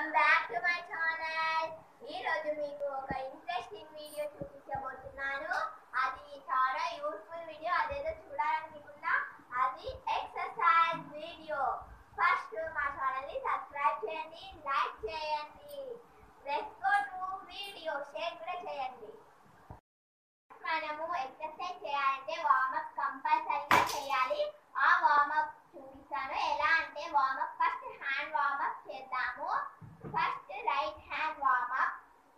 Back to my channel ఈ రోజు మీకు ఒక ఇంట్రెస్టింగ్ వీడియో చూపించబోతున్నాను అది చాలా యూస్ఫుల్ వీడియో అదేదో చూడాలనుకుంటున్నా అది ఎక్సర్సైజ్ వీడియో ఫస్ట్ మా ఛానల్ ని సబ్స్క్రైబ్ చేయండి లైక్ చేయండి let's go to video share కూడా చేయండి మనము ఎక్సర్సైజ్ చేయాలంటే వార్మప్ కంపల్సరీగా చేయాలి ఆ వార్మప్ చూపిస్తాను ఎలా అంటే వార్మప్ ఫస్ట్ హ్యాండ్ వార్మప్ చేద్దాము first right hand warm up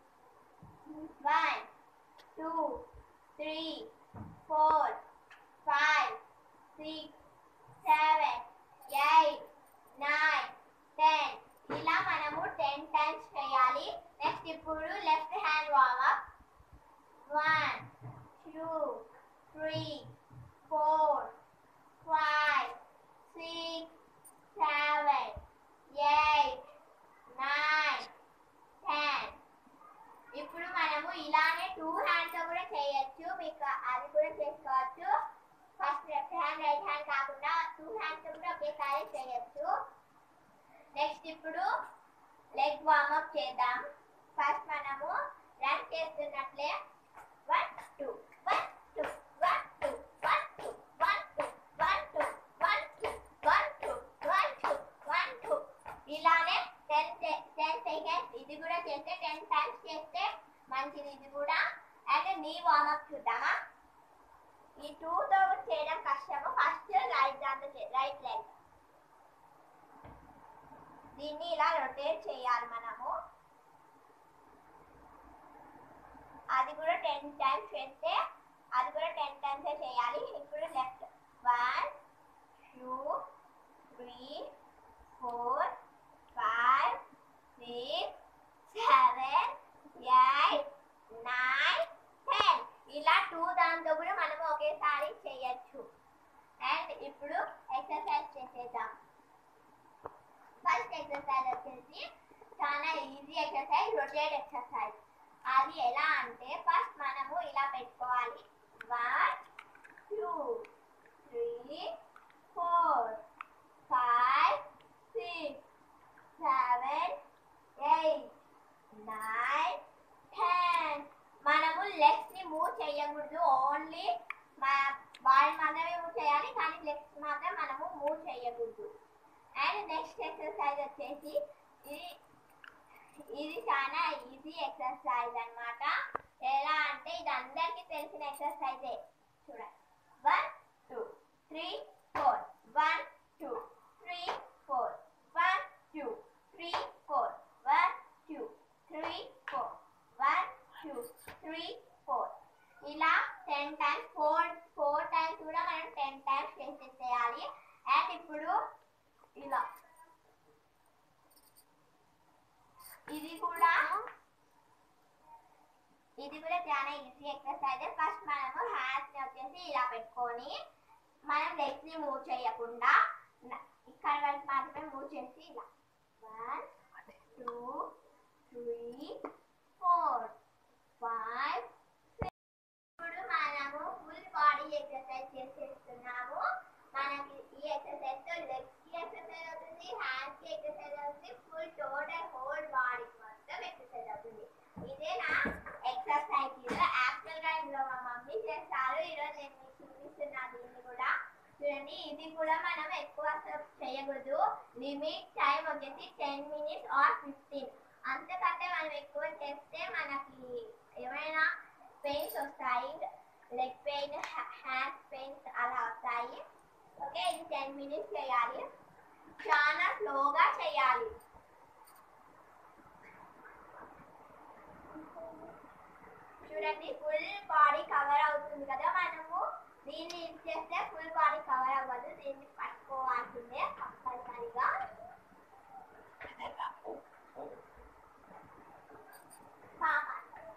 one two three four five six seven eight nine ten ఇలా మనము టెన్ టైమ్స్ చేయాలి నెక్స్ట్ ఇప్పుడు left hand warm up one two, three, four, five, six, seven, eight, nine, ten. ఇప్పుడు మనము ఇలానే two hands కూడా చేయొచ్చు మీకు అది కూడా చేసుకోవచ్చు first left hand right hand కాకుండా టూ హ్యాండ్స్ కూడా ఒకేసారి చేయొచ్చు నెక్స్ట్ ఇప్పుడు లెగ్ వార్మప్ చేద్దాం ఫస్ట్ మనము రన్ చేస్తున్నట్లే one two one two one two one two one two one two one two one two one two one two ఇలానే ten ten seconds ఇది కూడా చేస్తే టెన్ టైమ్స్ చేస్తే మంచిది ఇది కూడా అండ్ నీ వార్మప్ చూద్దామా ఈ టూ తో చేయడం కష్టము ఫస్ట్ రైట్ దాంతో రైట్ లెగ్ దీన్ని ఇలా రొటేట్ చేయాలి మనము అది కూడా టెన్ టైమ్స్ చేస్తే అది కూడా టెన్ టైమ్స్ చేయాలి ఇప్పుడు left one two three four five six seven eight nine ten ఇలా టూ దాంతో కూడా మనము ఒకేసారి చేయొచ్చు అండ్ ఇప్పుడు ఎక్సర్సైజ్ చేసేద్దాం ఫస్ట్ ఎక్సర్సైజ్ వచ్చేసి చాలా ఈజీ ఎక్సర్సైజ్ రొటేట్ ఎక్సర్సైజ్ అది ఎలా అంటే ఫస్ట్ మనము ఇలా పెట్టుకోవాలి one two three four five six seven eight nine ten మనము లెగ్స్ ని మూవ్ చేయకూడదు ఓన్లీ బాడీ మాత్రమే మూవ్ చేయాలి కానీ లెగ్స్ మాత్రం మనము మూవ్ చేయకూడదు అండ్ నెక్స్ట్ ఎక్సర్సైజ్ వచ్చేసి ఇది ఇది చాలా ఈజీ ఎక్సర్సైజ్ అన్నమాట ఎలా అంటే ఇది అందరికీ తెలిసిన ఎక్సర్సైజే చూడండి one two three four one two three four one two three four one two three four one two three four ఇలా ten times four four times కూడా మనం టెన్ టైమ్స్ చేసేసేయాలి అండ్ ఇప్పుడు ఇలా ఇది కూడా ఇది కూడా చాలా ఈజీ ఎక్సర్సైజ్ ఫస్ట్ మనము హ్యాండ్స్ వచ్చేసి ఇలా పెట్టుకొని మనం లెగ్స్ ని మూవ్ చేయకుండా న- ఇక్కడ వరకు మాత్రమే మూవ్ చేసి ఇలా one two three four five ఇప్పుడు మనము ఫుల్ బాడీ ఎక్సర్సైజ్ చేసేస్తున్నాము మనకి ఈ ఎక్సర్సైజ్ తో లెగ్స్ కి ఎక్సర్సైజ్ అవుతుంది హ్యాండ్స్ కి ఎక్సర్సైజ్ అవుతుంది ఫుల్ టోటల్ హోల్ బాడీ మొత్తం ఎక్సర్సైజ్ అవుతుంది ఇదే నా ఎక్సర్సైజ్ యాక్చువల్ గా ఇందులో మా మమ్మీ చేస్తారు ఈరోజు నేను మీకు చూపిస్తున్నా దీన్ని కూడా చూడండి ఇది కూడా మనం ఎక్కువ సేపు చేయకూడదు లిమిట్ టైం వచ్చేసి టెన్ మినిట్స్ ఆర్ ఫిఫ్టీన్ అంతకంటే మనం ఎక్కువ చేస్తే మనకి ఏమైనా పెయిన్స్ వస్తాయి లెగ్ పెయిన్ హ్యాండ్ పెయిన్స్ అలా వస్తాయి ఓకే ఇది టెన్ మినిట్స్ చేయాలి చాలా స్లోగా చేయాలి చూడండి ఫుల్ బాడీ కవర్ అవుతుంది కదా మనము దీన్ని యూజ్ చేస్తే ఫుల్ బాడీ కవర్ అవ్వదు దీన్ని పట్టుకోవాల్సిందే కంపల్సరీగా పాప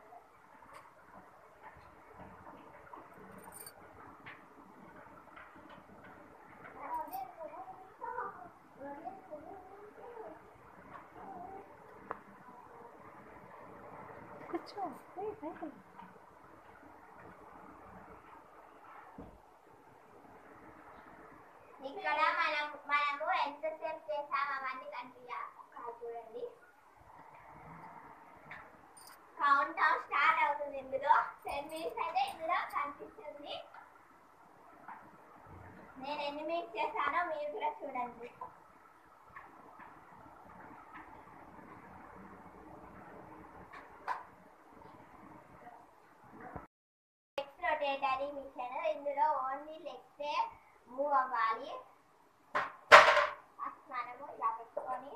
కూర్చో ఏయ్, బయట. ఇక్కడ మనం మనము ఎంతసేపు చేసాం అవన్నీ కనిపించాలి చూడండి కౌంట్ డౌన్ స్టార్ట్ అవుతుంది ఇందులో టెన్ మినిట్స్ అయితే ఇందులో కనిపిస్తుంది నేను ఎన్ని మినిట్స్ చేశానో మీరు కూడా చూడండి లెగ్స్ రొటేటరీ మిషన్ ఇందులో ఓన్లీ లెగ్సే మూవ్ అవ్వాలి ఫస్ట్ మనము ఇలా పెట్టుకొని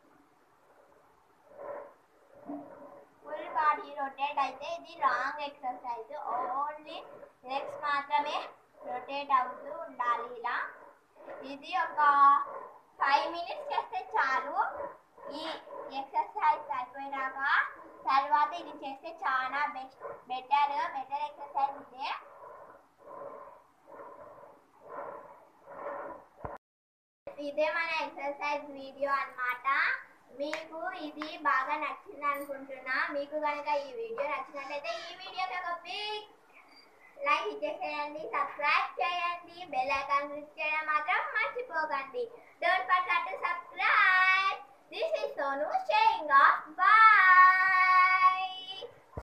ఫుల్ బాడీ రొటేట్ అయితే ఇది రాంగ్ ఎక్సర్సైజ్ ఓన్లీ లెగ్స్ మాత్రమే రొటేట్ అవుతూ ఉండాలి ఇలా ఇది ఒక ఫైవ్ మినిట్స్ చేస్తే చాలు ఈ ఎక్సర్సైజ్ అయిపోయినాక తర్వాత ఇది చేస్తే చాలా బెస్ట్ బెటర్ బెటర్ ఎక్సర్సైజ్ ఇదే ఇదే మన ఎక్సర్సైజ్ వీడియో అన్నమాట మీకు ఇది బాగా నచ్చింది అనుకుంటున్నా మీకు కనుక ఈ వీడియో నచ్చినట్లయితే ఈ వీడియోకి ఒక బిగ్ లైక్ ఇచ్చేసేయండి సబ్స్క్రైబ్ చేయండి బెల్ ఐకాన్ క్లిక్ చేయడం మాత్రం మర్చిపోకండి డోంట్ ఫర్గెట్ టు సబ్స్క్రైబ్